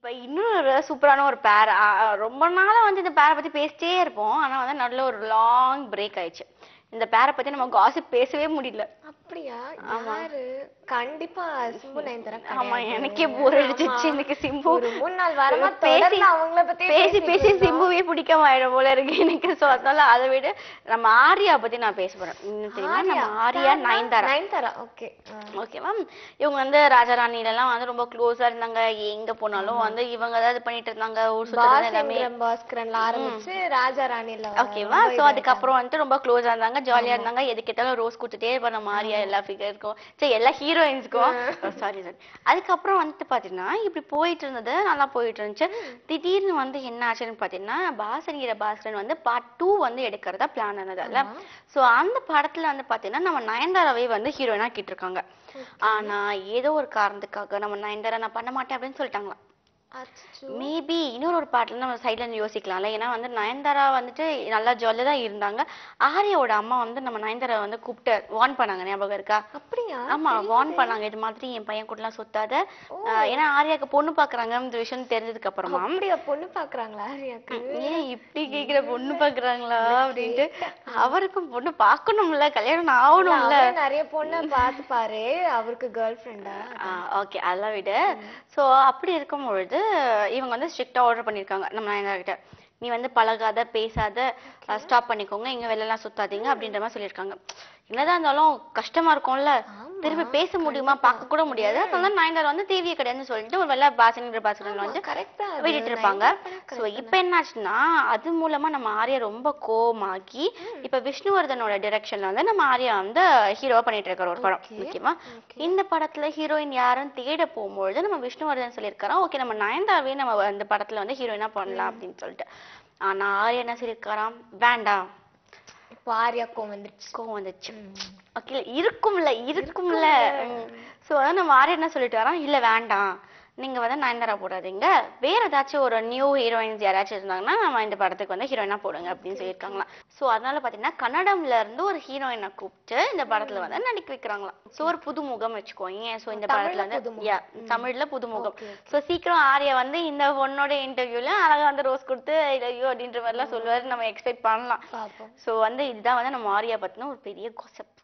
இப்ப இன்னொரு சூப்பரான ஒரு பேர் ரொம்ப நாளா வந்து இந்த பேரை பத்தி பேசிட்டே இருப்போம் ஆனா வந்து நல்ல ஒரு லாங் பிரேக் ஆயிடுச்சு இந்த பேரை பத்தி நம்ம காசிப் பேசவே முடியல அப்படியா யாரு கண்டிப்பா சிம்பு நயன்தாரா ஆமா கிடையாது. எனக்கே போர் அடிச்சிச்சு எனக்கு சிம்பு ஒரு மூணு நாள் வாரமா பேசி தொடர்ந்து அவங்கள பத்தி பேசி பேசி சிம்புவே பிடிக்காம ஆயிடும் போல இருக்கு எனக்கு சோ அதனால அதை விட நம்ம ஆர்யா பத்தி நான் பேச போறேன் இன்னும் தெரியுமா நம்ம ஆர்யா நயன்தாரா நயன்தாரா ஓகே ஓகேவா இவங்க வந்து ராஜாராணில எல்லாம் வந்து ரொம்ப க்ளோஸா இருந்தாங்க எங்க போனாலும் வந்து இவங்க ஏதாவது பண்ணிட்டு இருந்தாங்க ஊர் சுத்துறது எல்லாமே பாஸ்கரன் பாஸ்கரன்ல ஆரம்பிச்சு ராஜா ராணில ஓகேவா சோ அதுக்கப்புறம் வந்துட்டு ரொம்ப க்ளோஸா இருந்தாங்க ஜாலியா இருந்தாங்க எது கேட்டாலும் ரோஸ் கொடுத்துட்டே இருப்பாங்க மாரியா எல்லா ஃபிகருக்கும் சரி எல்லா ஹீரோயின்ஸ்க்கும் சாரி சாரி அதுக்கப்புறம் வந்துட்டு பாத்தீங்கன்னா இப்படி போயிட்டு இருந்தது நல்லா போயிட்டு இருந்துச்சு திடீர்னு வந்து என்ன ஆச்சுன்னு பாத்தீங்கன்னா பாசனிகிற பாஸ்கரன் வந்து பார்ட் டூ வந்து எடுக்கிறதா பிளான் ஆனதால சோ அந்த படத்துல வந்து பாத்தீங்கன்னா நம்ம நயன்தாராவை வந்து ஹீரோயினா இருக்காங்க ஆனா ஏதோ ஒரு காரணத்துக்காக நம்ம நயன்தாரா நான் பண்ண மாட்டேன் அப்படின்னு சொல்லிட்டாங்களாம் அச்சச்சோ. மேபி இன்னொரு ஒரு பாட்டுல நம்ம சைட்ல இருந்து யோசிக்கலாம்ல ஏன்னா வந்து நயன்தாரா வந்துட்டு நல்லா ஜாலியா தான் இருந்தாங்க ஆர்யாவோட அம்மா வந்து நம்ம நயன்தாரா வந்து கூப்பிட்டு வார்ன் பண்ணாங்க ஞாபகம் இருக்கா அப்படியா ஆமா வார்ன் பண்ணாங்க இது மாதிரி என் பையன் கூட எல்லாம் சுத்தாத ஆஹ் ஏன்னா ஆர்யாக்கு பொண்ணு பாக்குறாங்க இந்த விஷயம் தெரிஞ்சதுக்கு அப்புறமா அப்படியா பொண்ணு பாக்குறாங்களா ஆரியாக்கு ஏன் இப்படி கேக்குற பொண்ணு பாக்குறாங்களா அப்படின்ட்டு அவருக்கும் பொண்ணு பார்க்கணும்ல கல்யாணம் ஆகணும்ல அவரே நிறைய பொண்ணை பார்த்து பாரு அவருக்கு கேர்ள் ஃப்ரெண்டா ஓகே அதெல்லாம் விட சோ அப்படி இருக்கும் பொழுது இவங்க வந்து ஸ்ட்ரிக்டா ஆர்டர் பண்ணிருக்காங்க நம்ம நயன்தாரா கிட்ட நீ வந்து பழகாத பேசாத ஸ்டாப் பண்ணிக்கோங்க இங்க வெளில எல்லாம் சுத்தாதீங்க அப்படின்ற மாதிரி சொல்லியிருக்காங்க என்னதான் இருந்தாலும் கஷ்டமா இருக்கும்ல திரும்பி பேச முடியுமா பார்க்க கூட முடியாது அதனால நயன்தாரா வந்து தேவையே கிடையாதுன்னு சொல்லிட்டு ஒரு வெள்ள பாசனின்ற பாசனில் வந்து கரெக்ட் தான் அது. விட்டுட்டு இருப்பாங்க சோ இப்போ என்னாச்சுன்னா அது மூலமா நம்ம ஆர்யா ரொம்ப கோவமாகி இப்ப விஷ்ணுவர்தனோட டிரெக்ஷன்ல வந்து நம்ம ஆர்யா வந்து ஹீரோவா பண்ணிட்டு இருக்காரு ஒரு படம் ஓகேவா இந்த படத்துல ஹீரோயின் யாரும் தேட போகும்பொழுது நம்ம விஷ்ணுவர்தன் சொல்லியிருக்காராம் ஓகே நம்ம நயன்தாவே நம்ம அந்த படத்துல வந்து ஹீரோயினா பண்ணலாம் அப்படின்னு சொல்லிட்டு ஆனா ஆர்யா என்ன சொல்லியிருக்காராம் வேண்டாம் இப்போ ஆரியா கோவம் வந்துருச்சு கோவம் வந்துச்சு ஓகே இருக்கும்ல இருக்கும்ல சோ அதான் நம்ம ஆர்யா என்ன சொல்லிட்டு வரோம் இல்ல வேண்டாம் நீங்க வந்து நயன்தாரா போடாதீங்க வேற ஏதாச்சும் ஒரு நியூ ஹீரோயின்ஸ் யாராச்சும் இருந்தாங்கன்னா நம்ம இந்த படத்துக்கு வந்து ஹீரோயினா போடுங்க அப்படின்னு சொல்லியிருக்காங்களாம் சோ அதனால பாத்தீங்கன்னா கன்னடம்ல இருந்து ஒரு ஹீரோயினை கூப்பிட்டு இந்த படத்துல வந்து நடிக்க வைக்கிறாங்களாம் சோ ஒரு புது முகம் வச்சுக்கோங்க சோ இந்த படத்துல வந்து yeah, தமிழ்ல புது முகம் சோ சீக்கிரம் ஆர்யா வந்து இந்த பொண்ணோட இன்டர்வியூல அழகா வந்து ரோஸ் கொடுத்து ஐயோ அப்படின்ற மாதிரி எல்லாம் சொல்லுவாரு நம்ம எக்ஸ்பெக்ட் பண்ணலாம் பாப்போம் சோ வந்து இதுதான் வந்து நம்ம ஆர்யா பத்தின ஒரு பெரிய காசப்